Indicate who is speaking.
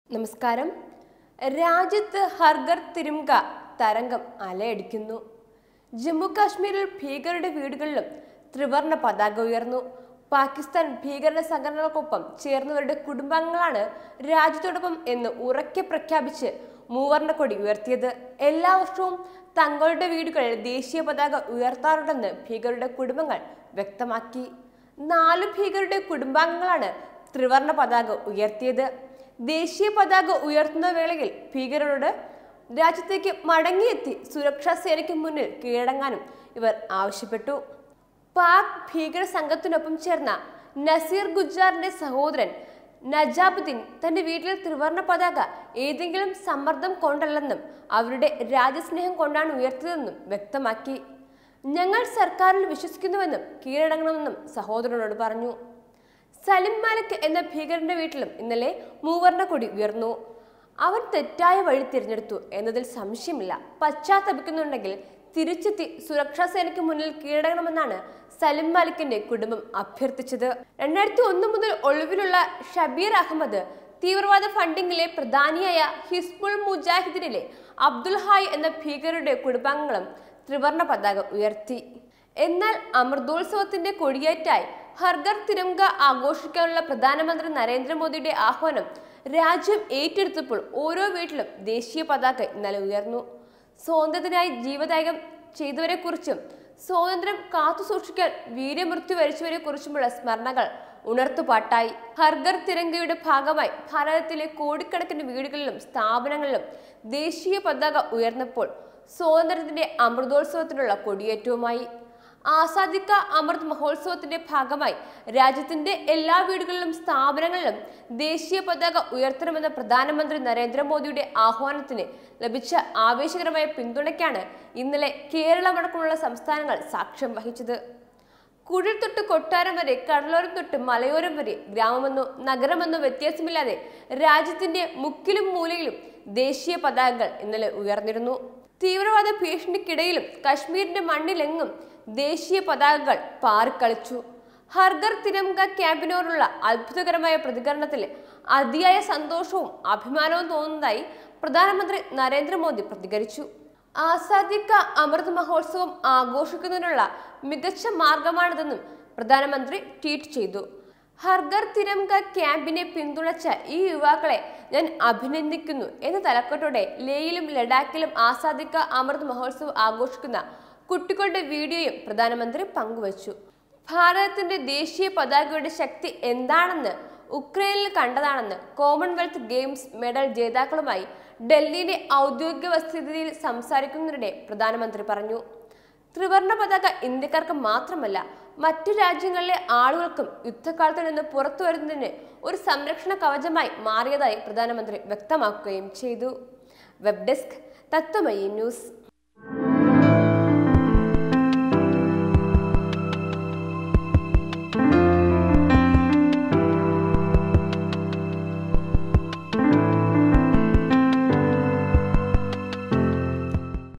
Speaker 1: നമസ്കാരം രാജ്യത്ത് ഹർഗർ തിരുംക തരംഗം അലയടിക്കുന്നു ജമ്മു കാശ്മീരിൽ ഭീകരരുടെ വീടുകളിലും ത്രിവർണ പതാക ഉയർന്നു പാകിസ്ഥാൻ ഭീകര സംഘടനകൾക്കൊപ്പം ചേർന്നവരുടെ കുടുംബാംഗങ്ങളാണ് രാജ്യത്തോടൊപ്പം എന്ന് ഉറക്കെ പ്രഖ്യാപിച്ച് മൂവർണ്ണ കൊടി ഉയർത്തിയത് എല്ലാ വർഷവും തങ്ങളുടെ വീടുകളിൽ ദേശീയ പതാക ഉയർത്താറുണ്ടെന്ന് ഭീകരരുടെ കുടുംബങ്ങൾ വ്യക്തമാക്കി നാല് ഭീകരരുടെ കുടുംബാംഗങ്ങളാണ് ത്രിവർണ പതാക ഉയർത്തിയത് ദേശീയ പതാക ഉയർത്തുന്ന വേളയിൽ ഭീകരരോട് രാജ്യത്തേക്ക് മടങ്ങിയെത്തി സുരക്ഷാ സേനയ്ക്ക് മുന്നിൽ കീഴടങ്ങാനും ഇവർ ആവശ്യപ്പെട്ടു പാക് ഭീകര സംഘത്തിനൊപ്പം ചേർന്ന നസീർ ഗുജാറിന്റെ സഹോദരൻ നജാബുദ്ദീൻ തന്റെ വീട്ടിൽ ത്രിവർണ പതാക ഏതെങ്കിലും സമ്മർദ്ദം കൊണ്ടല്ലെന്നും അവരുടെ രാജ്യസ്നേഹം കൊണ്ടാണ് ഉയർത്തിയതെന്നും വ്യക്തമാക്കി ഞങ്ങൾ സർക്കാരിൽ വിശ്വസിക്കുന്നുവെന്നും കീഴടങ്ങണമെന്നും സഹോദരനോട് പറഞ്ഞു സലിം മാലിക് എന്ന ഭീകരന്റെ വീട്ടിലും ഇന്നലെ മൂവർണ്ണ കൊടി ഉയർന്നു അവൻ തെറ്റായ വഴി തിരഞ്ഞെടുത്തു എന്നതിൽ സംശയമില്ല പശ്ചാത്തപിക്കുന്നുണ്ടെങ്കിൽ തിരിച്ചെത്തി സുരക്ഷാ സേനയ്ക്ക് മുന്നിൽ കീഴടങ്ങണമെന്നാണ് സലിം മാലിക്കിന്റെ കുടുംബം അഭ്യർത്ഥിച്ചത് രണ്ടായിരത്തി ഒന്ന് മുതൽ ഒളിവിലുള്ള ഷബീർ അഹമ്മദ് തീവ്രവാദ ഫണ്ടിങ്ങിലെ പ്രധാനിയായ ഹിസ്ബുൾ മുജാഹിദിനിലെ അബ്ദുൽ ഹായ് എന്ന ഭീകരരുടെ കുടുംബാംഗങ്ങളും ത്രിവർണ പതാക ഉയർത്തി എന്നാൽ അമൃതോത്സവത്തിന്റെ കൊടിയേറ്റായി ഹർഗർ തിരങ്ക ആഘോഷിക്കാനുള്ള പ്രധാനമന്ത്രി നരേന്ദ്രമോദിയുടെ ആഹ്വാനം രാജ്യം ഏറ്റെടുത്തപ്പോൾ ഓരോ വീട്ടിലും ദേശീയ പതാക ഇന്നലെ ഉയർന്നു സ്വാതന്ത്ര്യത്തിനായി ജീവത്യാഗം ചെയ്തവരെക്കുറിച്ചും സ്വാതന്ത്ര്യം കാത്തുസൂക്ഷിക്കാൻ വീര്യമൃത്യു വരിച്ചവരെ കുറിച്ചുമുള്ള സ്മരണകൾ ഉണർത്തുപാട്ടായി ഹർഗർ തിരങ്കയുടെ ഭാഗമായി ഭാരതത്തിലെ കോടിക്കണക്കിന് വീടുകളിലും സ്ഥാപനങ്ങളിലും ദേശീയ പതാക ഉയർന്നപ്പോൾ സ്വാതന്ത്ര്യത്തിന്റെ അമൃതോത്സവത്തിനുള്ള കൊടിയേറ്റവുമായി ആസാദിക്ക അമൃത് മഹോത്സവത്തിന്റെ ഭാഗമായി രാജ്യത്തിന്റെ എല്ലാ വീടുകളിലും സ്ഥാപനങ്ങളിലും ദേശീയ പതാക ഉയർത്തണമെന്ന പ്രധാനമന്ത്രി നരേന്ദ്രമോദിയുടെ ആഹ്വാനത്തിന് ലഭിച്ച ആവേശകരമായ പിന്തുണയ്ക്കാണ് ഇന്നലെ കേരളമടക്കമുള്ള സംസ്ഥാനങ്ങൾ സാക്ഷ്യം വഹിച്ചത് കുഴിൽ തൊട്ട് കൊട്ടാരം വരെ കടലോരം തൊട്ട് മലയോരം വരെ ഗ്രാമമെന്നോ നഗരമെന്നോ വ്യത്യാസമില്ലാതെ രാജ്യത്തിന്റെ മുക്കിലും മൂലയിലും ദേശീയ പതാകകൾ ഇന്നലെ ഉയർന്നിരുന്നു തീവ്രവാദ ഭീഷണിക്കിടയിലും കശ്മീരിന്റെ മണ്ണിലെങ്ങും ദേശീയ പതാകകൾ പാറിക്കളിച്ചു ഹർഗർ തിരങ്ക ക്യാമ്പിനോടുള്ള അത്ഭുതകരമായ പ്രതികരണത്തിൽ അതിയായ സന്തോഷവും അഭിമാനവും തോന്നുന്നതായി പ്രധാനമന്ത്രി നരേന്ദ്രമോദി പ്രതികരിച്ചു ആസാദിക്ക അമൃത് മഹോത്സവം ആഘോഷിക്കുന്നതിനുള്ള മികച്ച മാർഗമാണിതെന്നും പ്രധാനമന്ത്രി ട്വീറ്റ് ചെയ്തു ഹർഗർ തിരങ്ക ക്യാമ്പിനെ പിന്തുണച്ച ഈ യുവാക്കളെ ഞാൻ അഭിനന്ദിക്കുന്നു എന്ന തലക്കെട്ടോടെ ലേയിലും ലഡാക്കിലും ആസാദിക്ക അമൃത് മഹോത്സവ് ആഘോഷിക്കുന്ന കുട്ടികളുടെ വീഡിയോയും പ്രധാനമന്ത്രി പങ്കുവച്ചു ഭാരതത്തിന്റെ ദേശീയ പതാകയുടെ ശക്തി എന്താണെന്ന് ഉക്രൈനിൽ കണ്ടതാണെന്ന് കോമൺവെൽത്ത് ഗെയിംസ് മെഡൽ ജേതാക്കളുമായി ഡൽഹിയിലെ ഔദ്യോഗിക വസതിയിൽ സംസാരിക്കുന്നതിനിടെ പ്രധാനമന്ത്രി പറഞ്ഞു ത്രിവർണ പതാക ഇന്ത്യക്കാർക്ക് മാത്രമല്ല മറ്റു രാജ്യങ്ങളിലെ ആളുകൾക്കും യുദ്ധകാലത്ത് നിന്ന് പുറത്തു വരുന്നതിന് ഒരു സംരക്ഷണ കവചമായി മാറിയതായി പ്രധാനമന്ത്രി വ്യക്തമാക്കുകയും ചെയ്തു വെബ് ഡെസ്ക് തത്വമയി ന്യൂസ്